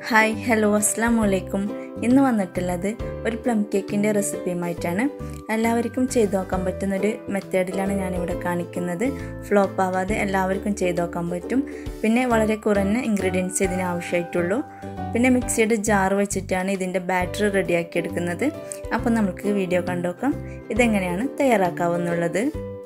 hi hello അസ്സാം വലൈക്കും ഇന്ന് വന്നിട്ടുള്ളത് ഒരു പ്ലം കേക്കിൻ്റെ റെസിപ്പിയുമായിട്ടാണ് എല്ലാവർക്കും ചെയ്തു നോക്കാൻ പറ്റുന്നൊരു മെത്തേഡിലാണ് ഞാനിവിടെ കാണിക്കുന്നത് ഫ്ലോപ്പ് ആവാതെ എല്ലാവർക്കും ചെയ്തു നോക്കാൻ പറ്റും പിന്നെ വളരെ കുറഞ്ഞ ഇൻഗ്രീഡിയൻസ് ഇതിന് ആവശ്യമായിട്ടുള്ളൂ പിന്നെ മിക്സിയുടെ ജാർ വെച്ചിട്ടാണ് ഇതിൻ്റെ ബാറ്ററി റെഡിയാക്കി എടുക്കുന്നത് അപ്പോൾ നമുക്ക് വീഡിയോ കണ്ടുനോക്കാം ഇതെങ്ങനെയാണ് തയ്യാറാക്കാവുന്നുള്ളത്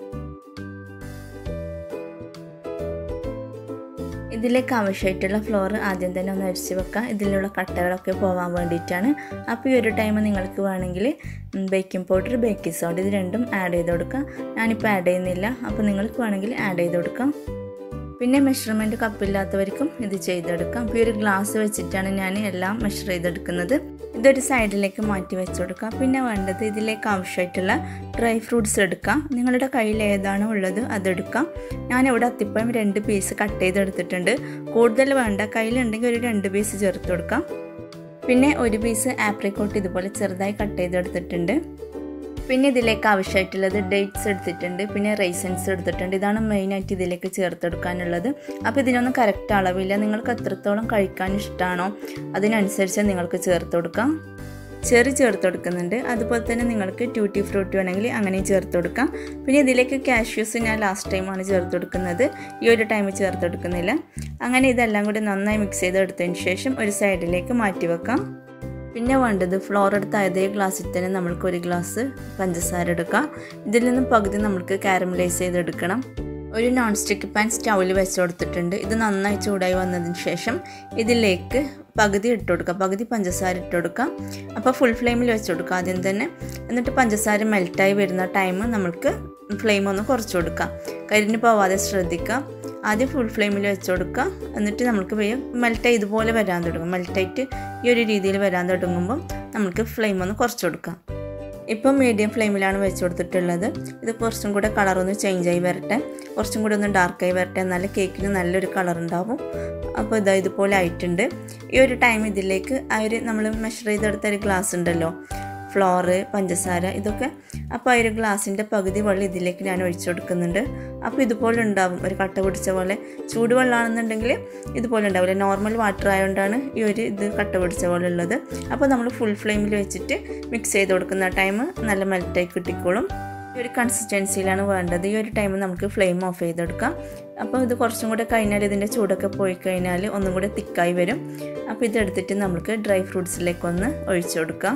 ഇതിലേക്ക് ആവശ്യമായിട്ടുള്ള ഫ്ലോർ ആദ്യം തന്നെ ഒന്ന് അരിച്ച് വെക്കാം ഇതിലുള്ള കട്ടകളൊക്കെ പോകാൻ വേണ്ടിയിട്ടാണ് അപ്പോൾ ഈ ഒരു ടൈം നിങ്ങൾക്ക് വേണമെങ്കിൽ ബേക്കിംഗ് പൗഡർ ബേക്കിംഗ് സോഡ ഇത് രണ്ടും ആഡ് ചെയ്ത് കൊടുക്കാം ഞാനിപ്പോൾ ആഡ് ചെയ്യുന്നില്ല അപ്പോൾ നിങ്ങൾക്ക് വേണമെങ്കിൽ ആഡ് ചെയ്ത് കൊടുക്കാം പിന്നെ മെഷർമെൻറ്റ് കപ്പില്ലാത്തവർക്കും ഇത് ചെയ്തെടുക്കാം അപ്പോൾ ഈ ഒരു ഗ്ലാസ് വെച്ചിട്ടാണ് ഞാൻ എല്ലാം മെഷർ ചെയ്തെടുക്കുന്നത് ഇതൊരു സൈഡിലേക്ക് മാറ്റി വെച്ച് കൊടുക്കാം പിന്നെ വേണ്ടത് ഇതിലേക്ക് ആവശ്യമായിട്ടുള്ള ഡ്രൈ ഫ്രൂട്ട്സ് എടുക്കാം നിങ്ങളുടെ കയ്യിൽ ഏതാണോ ഉള്ളത് അതെടുക്കാം ഞാനിവിടെ അത്തിപ്പഴം രണ്ട് പീസ് കട്ട് ചെയ്തെടുത്തിട്ടുണ്ട് കൂടുതൽ വേണ്ട കയ്യിലുണ്ടെങ്കിൽ ഒരു രണ്ട് പീസ് ചേർത്ത് കൊടുക്കാം പിന്നെ ഒരു പീസ് ആപ്രിക്കോട്ട് ഇതുപോലെ ചെറുതായി കട്ട് ചെയ്തെടുത്തിട്ടുണ്ട് പിന്നെ ഇതിലേക്ക് ആവശ്യമായിട്ടുള്ളത് ഡേറ്റ്സ് എടുത്തിട്ടുണ്ട് പിന്നെ റൈസൻസ് എടുത്തിട്ടുണ്ട് ഇതാണ് മെയിനായിട്ട് ഇതിലേക്ക് ചേർത്തെടുക്കാനുള്ളത് അപ്പോൾ ഇതിനൊന്നും കറക്റ്റ് അളവില്ല നിങ്ങൾക്ക് എത്രത്തോളം കഴിക്കാൻ ഇഷ്ടമാണോ അതിനനുസരിച്ച് നിങ്ങൾക്ക് ചേർത്ത് കൊടുക്കാം ചെറി ചേർത്ത് കൊടുക്കുന്നുണ്ട് അതുപോലെ തന്നെ നിങ്ങൾക്ക് ട്യൂട്ടി ഫ്രൂട്ടി വേണമെങ്കിൽ അങ്ങനെയും ചേർത്ത് കൊടുക്കാം പിന്നെ ഇതിലേക്ക് കാഷ്യൂസ് ഞാൻ ലാസ്റ്റ് ടൈമാണ് ചേർത്ത് കൊടുക്കുന്നത് ഈ ഒരു ടൈം ചേർത്ത് കൊടുക്കുന്നില്ല അങ്ങനെ ഇതെല്ലാം കൂടി നന്നായി മിക്സ് ചെയ്തെടുത്തതിന് ശേഷം ഒരു സൈഡിലേക്ക് മാറ്റി വെക്കാം പിന്നെ വേണ്ടത് ഫ്ലോർ എടുത്ത അതേ ഗ്ലാസ്സിൽ തന്നെ നമ്മൾക്ക് ഒരു ഗ്ലാസ് പഞ്ചസാര എടുക്കാം ഇതിൽ നിന്നും പകുതി നമ്മൾക്ക് കാരമലൈസ് ചെയ്തെടുക്കണം ഒരു നോൺ സ്റ്റിക്ക് പാൻ സ്റ്റൗവിൽ വെച്ച് കൊടുത്തിട്ടുണ്ട് ഇത് നന്നായി ചൂടായി വന്നതിന് ശേഷം ഇതിലേക്ക് പകുതി ഇട്ട് കൊടുക്കുക പകുതി പഞ്ചസാര ഇട്ട് കൊടുക്കുക അപ്പോൾ ഫുൾ ഫ്ലെയിമിൽ വെച്ച് കൊടുക്കുക ആദ്യം തന്നെ എന്നിട്ട് പഞ്ചസാര മെൽറ്റായി വരുന്ന ടൈം നമ്മൾക്ക് ഫ്ലെയിം ഒന്ന് കുറച്ച് കൊടുക്കുക കരിഞ്ഞ് പോവാതെ ശ്രദ്ധിക്കുക ആദ്യം ഫുൾ ഫ്ലെയിമിൽ വെച്ച് കൊടുക്കുക എന്നിട്ട് നമുക്ക് വേഗം മെൽറ്റായി ഇതുപോലെ വരാൻ തുടങ്ങും മെൽറ്റായിട്ട് ഈ ഒരു രീതിയിൽ വരാൻ തുടങ്ങുമ്പം നമുക്ക് ഫ്ലെയിം ഒന്ന് കുറച്ച് കൊടുക്കാം ഇപ്പം മീഡിയം ഫ്ലെയിമിലാണ് വെച്ച് കൊടുത്തിട്ടുള്ളത് ഇത് കുറച്ചും കൂടെ കളറൊന്ന് ചേഞ്ച് ആയി വരട്ടെ കുറച്ചും കൂടെ ഒന്ന് ഡാർക്കായി വരട്ടെ എന്നാലേ കേക്കിന് നല്ലൊരു കളർ ഉണ്ടാവും അപ്പോൾ ഇതാ ഇതുപോലെ ആയിട്ടുണ്ട് ഈ ഒരു ടൈം ഇതിലേക്ക് ആ ഒരു നമ്മൾ മെഷർ ചെയ്തെടുത്ത ഒരു ഗ്ലാസ് ഉണ്ടല്ലോ ഫ്ലോറ് പഞ്ചസാര ഇതൊക്കെ അപ്പോൾ ആ ഒരു ഗ്ലാസിൻ്റെ പകുതി വെള്ളം ഇതിലേക്ക് ഞാൻ ഒഴിച്ചു കൊടുക്കുന്നുണ്ട് അപ്പോൾ ഇതുപോലെ ഉണ്ടാവും ഒരു കട്ട പിടിച്ച പോലെ ചൂടുവെള്ളമാണെന്നുണ്ടെങ്കിൽ ഇതുപോലെ ഉണ്ടാവില്ല നോർമൽ വാട്ടർ ആയതുകൊണ്ടാണ് ഈ ഒരു ഇത് കട്ട പിടിച്ച പോലെ ഉള്ളത് അപ്പോൾ നമ്മൾ ഫുൾ ഫ്ലെയിമിൽ വെച്ചിട്ട് മിക്സ് ചെയ്ത് കൊടുക്കുന്ന ടൈം നല്ല മെൽറ്റായി കിട്ടിക്കോളും ഈ ഒരു കൺസിസ്റ്റൻസിയിലാണ് വേണ്ടത് ഈ ഒരു ടൈം നമുക്ക് ഫ്ലെയിം ഓഫ് ചെയ്തെടുക്കാം അപ്പോൾ ഇത് കുറച്ചും കൂടെ കഴിഞ്ഞാൽ ഇതിൻ്റെ ചൂടൊക്കെ പോയി കഴിഞ്ഞാൽ ഒന്നും കൂടെ തിക്കായി വരും അപ്പോൾ ഇതെടുത്തിട്ട് നമുക്ക് ഡ്രൈ ഫ്രൂട്ട്സിലേക്ക് ഒന്ന് ഒഴിച്ചു കൊടുക്കാം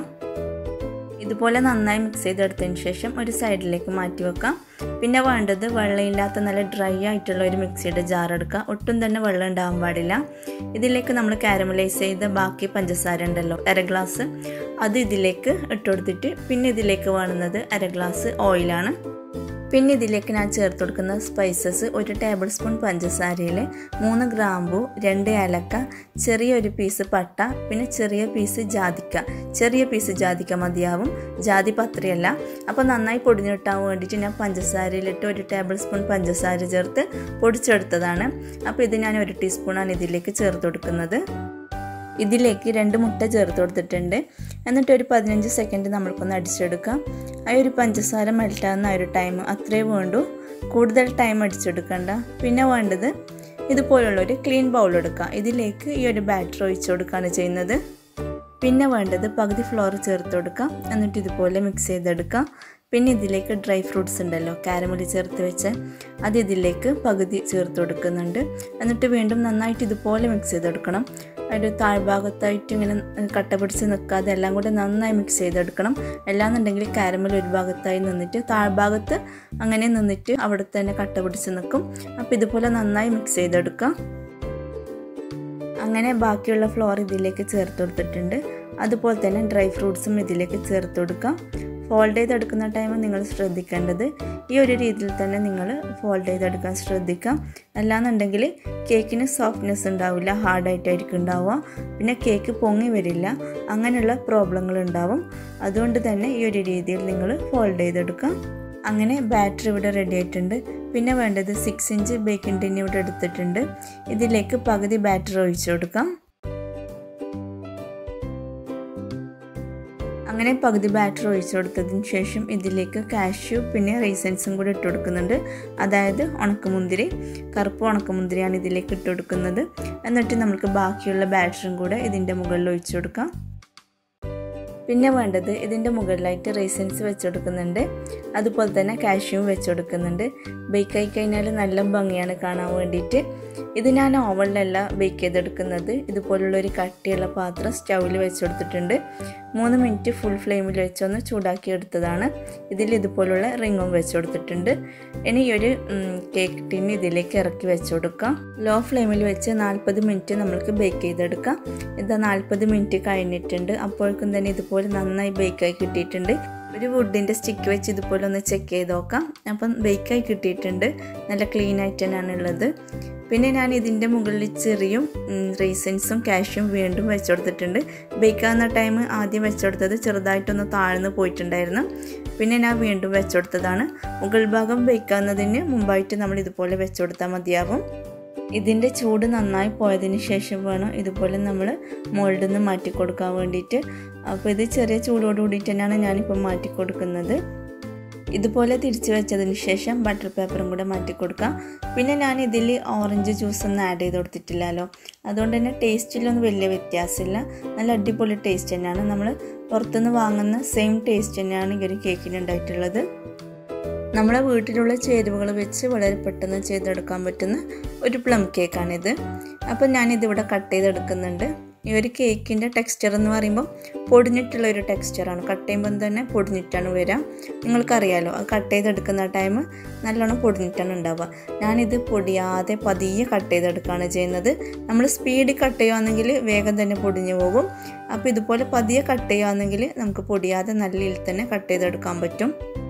ഇതുപോലെ നന്നായി മിക്സ് ചെയ്തെടുത്തതിന് ശേഷം ഒരു സൈഡിലേക്ക് മാറ്റി വെക്കാം പിന്നെ വേണ്ടത് വെള്ളമില്ലാത്ത നല്ല ഡ്രൈ ആയിട്ടുള്ള ഒരു മിക്സിയുടെ ജാർ എടുക്കുക ഒട്ടും തന്നെ വെള്ളം ഉണ്ടാകാൻ പാടില്ല ഇതിലേക്ക് നമ്മൾ കാരമലൈസ് ചെയ്ത ബാക്കി പഞ്ചസാര ഉണ്ടല്ലോ അര ഗ്ലാസ് അത് ഇതിലേക്ക് ഇട്ട് കൊടുത്തിട്ട് പിന്നെ ഇതിലേക്ക് വേണ്ടുന്നത് അര ഗ്ലാസ് ഓയിലാണ് പിന്നെ ഇതിലേക്ക് ഞാൻ ചേർത്ത് കൊടുക്കുന്ന സ്പൈസസ് ഒരു ടേബിൾ സ്പൂൺ പഞ്ചസാരയിൽ മൂന്ന് ഗ്രാമ്പു രണ്ട് ഏലക്ക ചെറിയൊരു പീസ് പട്ട പിന്നെ ചെറിയ പീസ് ജാതിക്ക ചെറിയ പീസ് ജാതിക്ക മതിയാവും ജാതി പത്രയല്ല അപ്പോൾ നന്നായി പൊടിഞ്ഞു കിട്ടാൻ വേണ്ടിയിട്ട് ഞാൻ പഞ്ചസാരയിലിട്ട് ഒരു ടേബിൾ സ്പൂൺ പഞ്ചസാര ചേർത്ത് പൊടിച്ചെടുത്തതാണ് അപ്പോൾ ഇത് ഞാൻ ഒരു ടീസ്പൂണാണ് ഇതിലേക്ക് ചേർത്ത് കൊടുക്കുന്നത് ഇതിലേക്ക് രണ്ട് മുട്ട ചേർത്ത് കൊടുത്തിട്ടുണ്ട് എന്നിട്ട് ഒരു പതിനഞ്ച് സെക്കൻഡ് നമ്മൾക്കൊന്ന് അടിച്ചെടുക്കാം ആ ഒരു പഞ്ചസാര മെൽറ്റാകുന്ന ആ ഒരു ടൈം അത്രേ വേണ്ടൂ കൂടുതൽ ടൈം അടിച്ചെടുക്കണ്ട പിന്നെ വേണ്ടത് ഇതുപോലുള്ളൊരു ക്ലീൻ ബൗൾ എടുക്കുക ഇതിലേക്ക് ഈ ഒരു ബാറ്റർ ഒഴിച്ചു കൊടുക്കുകയാണ് ചെയ്യുന്നത് പിന്നെ വേണ്ടത് പകുതി ഫ്ലോർ ചേർത്ത് കൊടുക്കാം എന്നിട്ട് ഇതുപോലെ മിക്സ് ചെയ്തെടുക്കാം പിന്നെ ഇതിലേക്ക് ഡ്രൈ ഫ്രൂട്ട്സ് ഉണ്ടല്ലോ കാരമലി ചേർത്ത് വെച്ച് അത് ഇതിലേക്ക് പകുതി ചേർത്ത് കൊടുക്കുന്നുണ്ട് എന്നിട്ട് വീണ്ടും നന്നായിട്ട് ഇതുപോലെ മിക്സ് ചെയ്തെടുക്കണം ഒരു താഴ്ഭാഗത്തായിട്ട് ഇങ്ങനെ കട്ട പിടിച്ച് നിൽക്കാതെ എല്ലാം കൂടെ നന്നായി മിക്സ് ചെയ്തെടുക്കണം അല്ലാന്നുണ്ടെങ്കിൽ കാരമൽ ഒരു ഭാഗത്തായി നിന്നിട്ട് താഴ്ഭാഗത്ത് അങ്ങനെ നിന്നിട്ട് അവിടെ തന്നെ കട്ട പിടിച്ച് നിൽക്കും അപ്പോൾ ഇതുപോലെ നന്നായി മിക്സ് ചെയ്തെടുക്കാം അങ്ങനെ ബാക്കിയുള്ള ഫ്ലോർ ഇതിലേക്ക് ചേർത്ത് കൊടുത്തിട്ടുണ്ട് അതുപോലെ തന്നെ ഡ്രൈ ഫ്രൂട്ട്സും ഇതിലേക്ക് ചേർത്ത് കൊടുക്കാം ഫോൾഡ് ചെയ്തെടുക്കുന്ന ടൈം നിങ്ങൾ ശ്രദ്ധിക്കേണ്ടത് ഈ ഒരു രീതിയിൽ തന്നെ നിങ്ങൾ ഫോൾഡ് ചെയ്തെടുക്കാൻ ശ്രദ്ധിക്കാം അല്ലാന്നുണ്ടെങ്കിൽ കേക്കിന് സോഫ്റ്റ്നെസ് ഉണ്ടാവില്ല ഹാർഡായിട്ടായിരിക്കും ഉണ്ടാവുക പിന്നെ കേക്ക് പൊങ്ങി വരില്ല അങ്ങനെയുള്ള പ്രോബ്ലങ്ങൾ ഉണ്ടാവും അതുകൊണ്ട് തന്നെ ഈ ഒരു രീതിയിൽ നിങ്ങൾ ഫോൾഡ് ചെയ്തെടുക്കാം അങ്ങനെ ബാറ്ററി ഇവിടെ റെഡി ആയിട്ടുണ്ട് പിന്നെ വേണ്ടത് സിക്സ് ഇഞ്ച് ബേക്കിംഗ് ടിൻ ഇവിടെ എടുത്തിട്ടുണ്ട് ഇതിലേക്ക് പകുതി ബാറ്ററി ഒഴിച്ചു കൊടുക്കാം അങ്ങനെ പകുതി ബാറ്റർ ഒഴിച്ചു കൊടുത്തതിന് ശേഷം ഇതിലേക്ക് കാഷ്യൂ പിന്നെ റൈസൻസും കൂടി ഇട്ട് കൊടുക്കുന്നുണ്ട് അതായത് ഉണക്കമുന്തിരി കറുപ്പ് ഉണക്കമുന്തിരിയാണ് ഇതിലേക്ക് ഇട്ട് കൊടുക്കുന്നത് എന്നിട്ട് നമുക്ക് ബാക്കിയുള്ള ബാറ്ററും കൂടെ ഇതിൻ്റെ മുകളിൽ ഒഴിച്ചു കൊടുക്കാം പിന്നെ വേണ്ടത് ഇതിൻ്റെ മുകളിലായിട്ട് റൈസൻസ് വെച്ച് കൊടുക്കുന്നുണ്ട് അതുപോലെ തന്നെ കാഷ്യൂവും വെച്ച് കൊടുക്കുന്നുണ്ട് ബേക്ക് ആയി കഴിഞ്ഞാൽ നല്ല ഭംഗിയാണ് കാണാൻ വേണ്ടിയിട്ട് ഇത് ഞാൻ ഓവനിലല്ല ബേക്ക് ചെയ്തെടുക്കുന്നത് ഇതുപോലുള്ള ഒരു കട്ടിയുള്ള പാത്രം സ്റ്റൗവിൽ വെച്ച് കൊടുത്തിട്ടുണ്ട് മൂന്ന് മിനിറ്റ് ഫുൾ ഫ്ലെയിമിൽ വെച്ചൊന്ന് ചൂടാക്കി എടുത്തതാണ് ഇതിൽ ഇതുപോലുള്ള റിങ്ങും വെച്ച് കൊടുത്തിട്ടുണ്ട് ഇനി ഈ ഒരു കേക്ക് ടിൻ ഇതിലേക്ക് ഇറക്കി വെച്ച് കൊടുക്കാം ലോ ഫ്ലെയിമിൽ വെച്ച് നാൽപ്പത് മിനിറ്റ് നമ്മൾക്ക് ബേക്ക് ചെയ്തെടുക്കാം ഇതാ നാൽപ്പത് മിനിറ്റ് കഴിഞ്ഞിട്ടുണ്ട് അപ്പോഴേക്കും തന്നെ ഇതുപോലെ നന്നായി ബേക്കായി കിട്ടിയിട്ടുണ്ട് ഒരു വുഡിൻ്റെ സ്റ്റിക്ക് വെച്ച് ഇതുപോലെ ഒന്ന് ചെക്ക് ചെയ്ത് നോക്കാം അപ്പം ബേക്കായി കിട്ടിയിട്ടുണ്ട് നല്ല ക്ലീൻ ആയിട്ട് തന്നെയാണ് ഉള്ളത് പിന്നെ ഞാൻ ഇതിൻ്റെ മുകളിൽ ചെറിയും റീസൻസും കാഷ്യും വീണ്ടും വെച്ച് കൊടുത്തിട്ടുണ്ട് ബേക്കാവുന്ന ടൈം ആദ്യം വെച്ച് കൊടുത്തത് ചെറുതായിട്ടൊന്ന് താഴ്ന്നു പോയിട്ടുണ്ടായിരുന്നു പിന്നെ ഞാൻ വീണ്ടും വെച്ച് കൊടുത്തതാണ് മുകൾ ഭാഗം ബേക്കാവുന്നതിന് മുമ്പായിട്ട് നമ്മൾ ഇതുപോലെ വെച്ച് കൊടുത്താൽ മതിയാവും ഇതിൻ്റെ ചൂട് നന്നായി പോയതിന് ശേഷം വേണം ഇതുപോലെ നമ്മൾ മോൾഡിൽ നിന്ന് മാറ്റി കൊടുക്കാൻ വേണ്ടിയിട്ട് അപ്പോൾ ഇത് ചെറിയ ചൂടോട് കൂടിയിട്ട് തന്നെയാണ് ഞാനിപ്പോൾ മാറ്റി കൊടുക്കുന്നത് ഇതുപോലെ തിരിച്ചു വെച്ചതിന് ശേഷം ബട്ടർ പേപ്പറും കൂടെ മാറ്റി കൊടുക്കാം പിന്നെ ഞാൻ ഇതിൽ ഓറഞ്ച് ജ്യൂസ് ഒന്നും ആഡ് ചെയ്ത് കൊടുത്തിട്ടില്ലല്ലോ അതുകൊണ്ട് തന്നെ ടേസ്റ്റിലൊന്നും വലിയ വ്യത്യാസമില്ല നല്ല അടിപൊളി ടേസ്റ്റ് തന്നെയാണ് നമ്മൾ പുറത്തുനിന്ന് വാങ്ങുന്ന സെയിം ടേസ്റ്റ് തന്നെയാണ് ഈ ഒരു കേക്കിന് ഉണ്ടായിട്ടുള്ളത് നമ്മളെ വീട്ടിലുള്ള ചേരുവകൾ വെച്ച് വളരെ പെട്ടെന്ന് ചെയ്തെടുക്കാൻ പറ്റുന്ന ഒരു പ്ലം കേക്കാണിത് അപ്പോൾ ഞാനിതിവിടെ കട്ട് ചെയ്തെടുക്കുന്നുണ്ട് ഈ ഒരു കേക്കിൻ്റെ ടെക്സ്ചർ എന്ന് പറയുമ്പോൾ പൊടിഞ്ഞിട്ടുള്ള ഒരു ടെക്സ്ചറാണ് കട്ട് ചെയ്യുമ്പോൾ തന്നെ പൊടിഞ്ഞിട്ടാണ് വരിക നിങ്ങൾക്കറിയാലോ അത് കട്ട് ചെയ്തെടുക്കുന്ന ടൈം നല്ലോണം പൊടിഞ്ഞിട്ടാണ് ഉണ്ടാവുക ഞാനിത് പൊടിയാതെ പതിയെ കട്ട് ചെയ്തെടുക്കുകയാണ് ചെയ്യുന്നത് നമ്മൾ സ്പീഡിൽ കട്ട് ചെയ്യുകയാണെങ്കിൽ വേഗം തന്നെ പൊടിഞ്ഞു പോകും അപ്പോൾ ഇതുപോലെ പതിയെ കട്ട് ചെയ്യുകയാണെങ്കിൽ നമുക്ക് പൊടിയാതെ നല്ല രീതിയിൽ തന്നെ കട്ട് ചെയ്തെടുക്കാൻ പറ്റും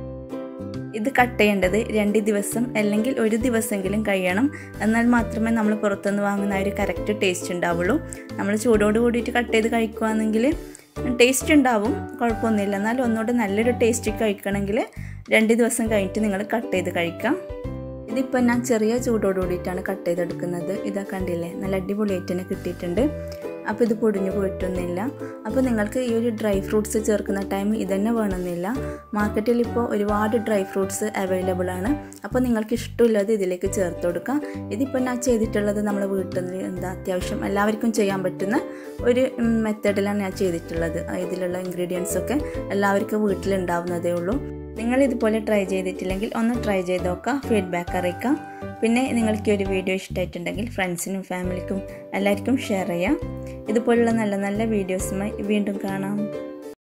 ഇത് കട്ട് ചെയ്യേണ്ടത് രണ്ട് ദിവസം അല്ലെങ്കിൽ ഒരു ദിവസമെങ്കിലും കഴിയണം എന്നാൽ മാത്രമേ നമ്മൾ പുറത്തുനിന്ന് വാങ്ങുന്ന ആ ഒരു കറക്റ്റ് ടേസ്റ്റ് ഉണ്ടാവുള്ളൂ നമ്മൾ ചൂടോട് കൂടിയിട്ട് കട്ട് ചെയ്ത് കഴിക്കുകയാണെങ്കിൽ ടേസ്റ്റ് ഉണ്ടാവും കുഴപ്പമൊന്നുമില്ല എന്നാൽ ഒന്നുകൂടെ നല്ലൊരു ടേസ്റ്റ് കഴിക്കണമെങ്കിൽ രണ്ട് ദിവസം കഴിഞ്ഞിട്ട് നിങ്ങൾ കട്ട് ചെയ്ത് കഴിക്കാം ഇതിപ്പോൾ ഞാൻ ചെറിയ ചൂടോട് കൂടിയിട്ടാണ് കട്ട് ചെയ്തെടുക്കുന്നത് ഇതാ കണ്ടില്ലേ നല്ല അടിപൊളിയായിട്ട് തന്നെ കിട്ടിയിട്ടുണ്ട് അപ്പോൾ ഇത് പൊടിഞ്ഞു പോയിട്ടൊന്നുമില്ല അപ്പോൾ നിങ്ങൾക്ക് ഈ ഒരു ഡ്രൈ ഫ്രൂട്ട്സ് ചേർക്കുന്ന ടൈം ഇതന്നെ വേണമെന്നില്ല മാർക്കറ്റിൽ ഇപ്പോൾ ഒരുപാട് ഡ്രൈ ഫ്രൂട്ട്സ് അവൈലബിൾ ആണ് അപ്പോൾ നിങ്ങൾക്ക് ഇഷ്ടമില്ലാതെ ഇതിലേക്ക് ചേർത്ത് കൊടുക്കാം ഇതിപ്പോൾ ഞാൻ ചെയ്തിട്ടുള്ളത് നമ്മുടെ വീട്ടിൽ നിന്ന് എന്താ അത്യാവശ്യം എല്ലാവർക്കും ചെയ്യാൻ പറ്റുന്ന ഒരു മെത്തേഡിലാണ് ഞാൻ ചെയ്തിട്ടുള്ളത് ഇതിലുള്ള ഇൻഗ്രീഡിയൻസ് ഒക്കെ എല്ലാവർക്കും വീട്ടിലുണ്ടാവുന്നതേ ഉള്ളൂ നിങ്ങൾ ഇതുപോലെ ട്രൈ ചെയ്തിട്ടില്ലെങ്കിൽ ഒന്ന് ട്രൈ ചെയ്ത് നോക്കാം ഫീഡ്ബാക്ക് അറിയിക്കാം പിന്നെ നിങ്ങൾക്ക് ഈ ഒരു വീഡിയോ ഇഷ്ടമായിട്ടുണ്ടെങ്കിൽ ഫ്രണ്ട്സിനും ഫാമിലിക്കും എല്ലാവർക്കും ഷെയർ ചെയ്യാം ഇതുപോലുള്ള നല്ല നല്ല വീഡിയോസുമായി വീണ്ടും കാണാം